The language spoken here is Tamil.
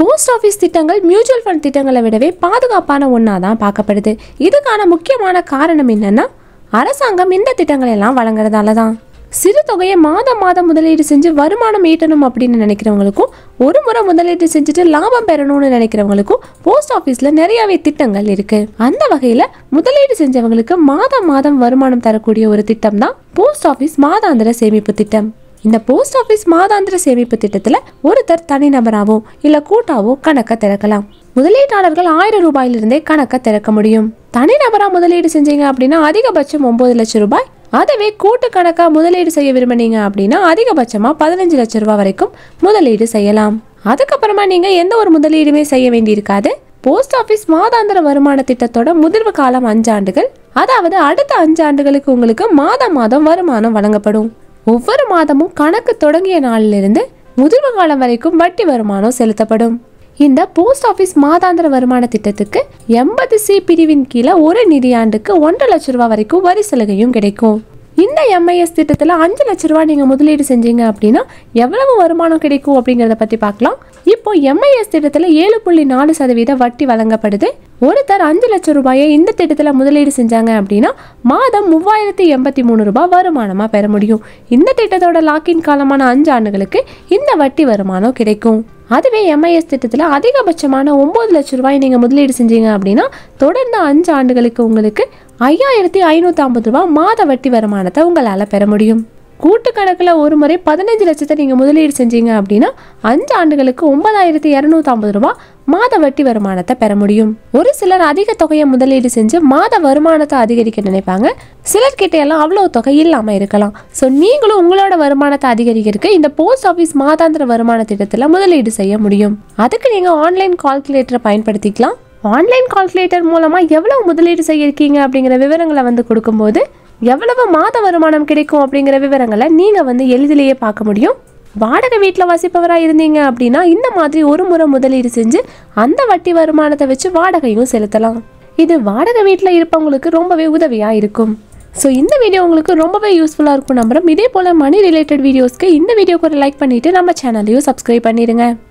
போஸ்ட் ஆஃபீஸ் திட்டங்கள் மியூச்சுவல் ஃபண்ட் திட்டங்களை விடவே பாதுகாப்பான ஒன்றா தான் பார்க்கப்படுது இதுக்கான முக்கியமான காரணம் என்னன்னா அரசாங்கம் இந்த திட்டங்களை எல்லாம் வழங்குறதால தான் சிறு தொகையை மாதம் மாதம் முதலீடு செஞ்சு வருமானம் ஈட்டணும் அப்படின்னு நினைக்கிறவங்களுக்கும் ஒரு முறை முதலீடு செஞ்சுட்டு லாபம் பெறணும்னு நினைக்கிறவங்களுக்கும் போஸ்ட் ஆஃபீஸில் நிறையவே திட்டங்கள் இருக்கு அந்த வகையில் முதலீடு செஞ்சவங்களுக்கு மாதம் மாதம் வருமானம் தரக்கூடிய ஒரு திட்டம் தான் போஸ்ட் ஆஃபீஸ் மாதாந்திர சேமிப்பு திட்டம் இந்த போஸ்ட் ஆஃபீஸ் மாதாந்திர சேமிப்பு திட்டத்துல ஒருத்தர் தனிநபராவோ இல்ல கூட்டாவோ கணக்க திறக்கலாம் முதலீட்டாளர்கள் ஆயிரம் ரூபாயிலிருந்தே கணக்க திறக்க முடியும் தனிநபரா முதலீடு செஞ்சீங்க அப்படின்னா அதிகபட்சம் ஒன்பது லட்சம் ரூபாய் அதுவே கூட்டு கணக்கா முதலீடு செய்ய விரும்பினீங்க அப்படின்னா அதிகபட்சமா பதினஞ்சு லட்சம் ரூபாய் வரைக்கும் முதலீடு செய்யலாம் அதுக்கப்புறமா நீங்க எந்த ஒரு முதலீடுமே செய்ய வேண்டியிருக்காது போஸ்ட் ஆஃபீஸ் மாதாந்திர வருமான திட்டத்தோட முதிர்வு காலம் அஞ்சு ஆண்டுகள் அதாவது அடுத்த அஞ்சு ஆண்டுகளுக்கு உங்களுக்கு மாதம் மாதம் வருமானம் வழங்கப்படும் ஒவ்வொரு மாதமும் கணக்கு தொடங்கிய நாளிலிருந்து முதிர்வு காலம் வரைக்கும் வட்டி வருமானம் செலுத்தப்படும் இந்த போஸ்ட் ஆஃபீஸ் மாதாந்திர வருமான திட்டத்துக்கு எண்பது சி பிரிவின் கீழே ஒரு நிதியாண்டுக்கு ஒன்றரை லட்ச ரூபாய் வரைக்கும் வரி சலுகையும் கிடைக்கும் இந்த எம்ஐஎஸ் திட்டத்தில் அஞ்சு லட்ச ரூபாய் நீங்கள் முதலீடு செஞ்சீங்க அப்படின்னா எவ்வளவு வருமானம் கிடைக்கும் அப்படிங்கிறத பற்றி பார்க்கலாம் இப்போ எம்ஐஎஸ் திட்டத்தில் ஏழு புள்ளி நாலு சதவீத வட்டி வழங்கப்படுது ஒருத்தர் அஞ்சு லட்சம் ரூபாயை இந்த திட்டத்தில் முதலீடு செஞ்சாங்க அப்படின்னா மாதம் மூவாயிரத்தி எண்பத்தி மூணு ரூபாய் வருமானமாக பெற முடியும் இந்த திட்டத்தோட லாக்கின் காலமான அஞ்சு ஆண்டுகளுக்கு இந்த வட்டி வருமானம் கிடைக்கும் அதுவே எம்ஐஎஸ் திட்டத்தில் அதிகபட்சமான ஒம்பது லட்சம் ரூபாய் நீங்கள் முதலீடு செஞ்சீங்க அப்படின்னா தொடர்ந்து அஞ்சு ஆண்டுகளுக்கு உங்களுக்கு ஐயாயிரத்தி ஐநூற்றி ஐம்பது ரூபாய் மாத வட்டி வருமானத்தை உங்களால் பெற முடியும் கூட்டு கணக்கில் ஒரு முறை பதினஞ்சு லட்சத்தை நீங்கள் முதலீடு செஞ்சீங்க அப்படின்னா அஞ்சு ஆண்டுகளுக்கு ஒன்பதாயிரத்தி இரநூத்தி ஐம்பது ரூபாய் மாத வட்டி வருமானத்தை பெற முடியும் ஒரு சிலர் அதிக தொகையை முதலீடு செஞ்சு மாத வருமானத்தை அதிகரிக்க நினைப்பாங்க சிலர்கிட்ட எல்லாம் அவ்வளோ தொகை இல்லாமல் இருக்கலாம் ஸோ நீங்களும் உங்களோட வருமானத்தை அதிகரிக்கிறதுக்கு இந்த போஸ்ட் ஆஃபீஸ் மாதாந்திர வருமான திட்டத்தில் முதலீடு செய்ய முடியும் அதுக்கு நீங்கள் ஆன்லைன் கால்குலேட்டரை பயன்படுத்திக்கலாம் ஆன்லைன் கால்குலேட்டர் மூலமாக எவ்வளவு முதலீடு செய்யிருக்கீங்க அப்படிங்கிற விவரங்களை வந்து கொடுக்கும்போது எவ்வளவு மாத வருமானம் கிடைக்கும் அப்படிங்கிற விவரங்களை நீங்கள் வந்து எளிதிலேயே பார்க்க முடியும் வாடகை வீட்டில் வசிப்பவராக இருந்தீங்க அப்படின்னா இந்த மாதிரி ஒரு முறை முதலீடு செஞ்சு அந்த வட்டி வருமானத்தை வச்சு வாடகையும் செலுத்தலாம் இது வாடகை வீட்டில் இருப்பவங்களுக்கு ரொம்பவே உதவியாக இருக்கும் ஸோ இந்த வீடியோ உங்களுக்கு ரொம்பவே யூஸ்ஃபுல்லாக இருக்கும் நம்புறோம் இதே போல் மணி ரிலேட்டட் வீடியோஸ்க்கு இந்த வீடியோக்கு ஒரு லைக் பண்ணிவிட்டு நம்ம சேனலையும் சப்ஸ்கிரைப் பண்ணிடுங்க